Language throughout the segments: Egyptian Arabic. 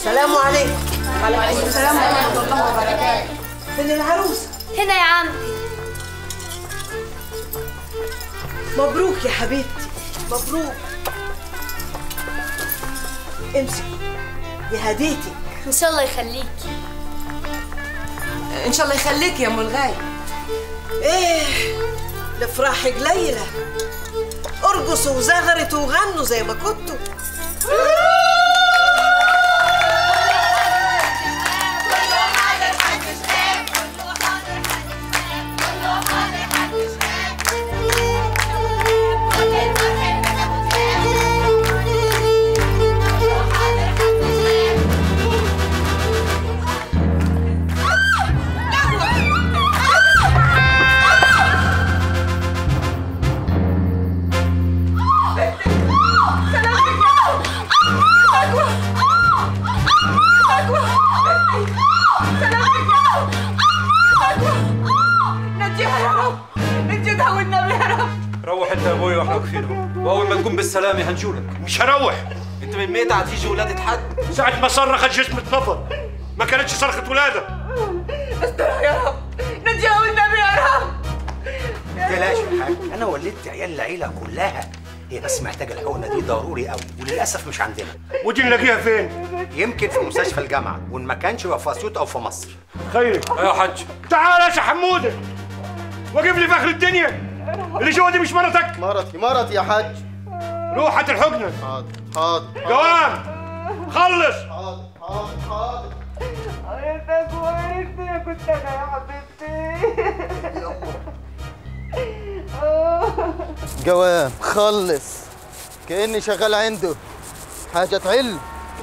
السلام عليكم وعليكم السلام ورحمه الله وبركاته فين العروسه هنا يا عمي مبروك يا حبيبتي مبروك امسكي يا هديتي ان شاء الله يخليكي ان شاء الله يخليك يا ام الغايب ايه الافراح قليله ارقصوا وزغرتوا وغنوا زي ما كنتوا نجيها يا رب نجيها والنبي يا رب روح انت يا ابوي واحنا واقفينهم واول ما تقوم بالسلامه هنجولك مش هروح انت من ميت هتيجي ولادة حد ساعة ما صرخت جسم اتنفض ما كانتش صرخة ولادة استرها يا رب نجيها والنبي يا رب تلاش يا حاج انا ولدت عيال العيله كلها هي بس محتاجه الحقنه دي ضروري قوي وللاسف مش عندنا ودي نلاقيها فين؟ يمكن في مستشفى الجامعه وان ما كانش يبقى في اسيوط او في مصر خيري يا حج تعال يا شيخ حموده واقف لي في اخر الدنيا اللي جوا دي مش مرتك مرتي مرتي يا حاج روح هات الحقنه حاضر حاضر قوام خلص حاضر حاضر حاضر يا كويس يا كنت انا يا حبيبتي جوام خلص كأني شغال عنده حاجة تعل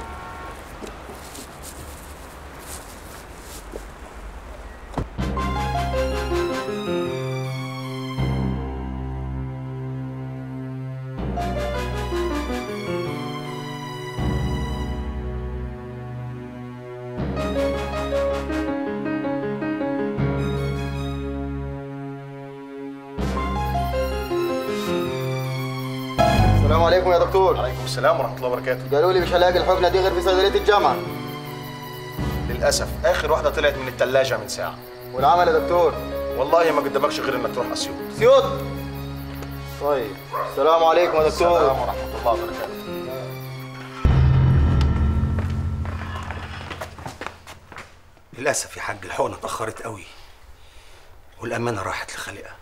السلام عليكم يا دكتور عليكم السلام ورحمة الله وبركاته قالوا لي مش هلاقي الحقنة دي غير في صيدلية الجامعة للأسف آخر واحدة طلعت من التلاجة من ساعة والعمل يا دكتور والله ما قدامكش غير إنك تروح أسيوط سيوط طيب السلام عليكم يا السلام دكتور ورحمة الله وبركاته للاسف يا حاج الحقنه اتاخرت قوي والامانه راحت لخالقها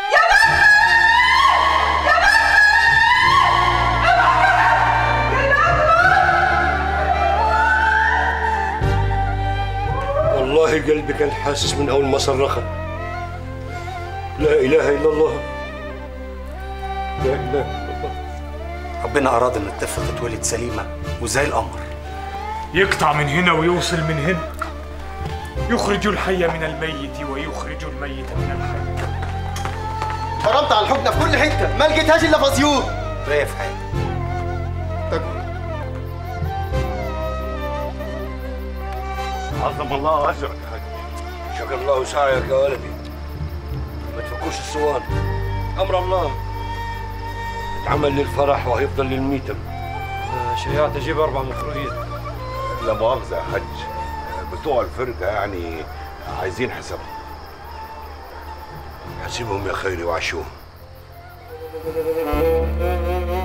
والله قلبي كان حاسس من اول ما صرخت لا اله الا الله لا اله الا الله ربنا اراد ان الطفل تتولد سليمه وزي القمر يقطع من هنا ويوصل من هنا يخرج الحي من الميت ويخرج الميت من الحي ضربت على الحقنة في كل حتة ما لقيتهاش إلا في أسيوط رايق في حاجه عظم الله اجرك يا حاج شكر الله سعيك يا ولدي ما تفكوش الصوان امر الله اتعمل للفرح وهيفضل للميتم شيعت اجيب اربع مفروضين لا مؤاخذة يا حج بتوع الفرقة يعني عايزين حسابهم حسيبهم يا خيري وعشوهم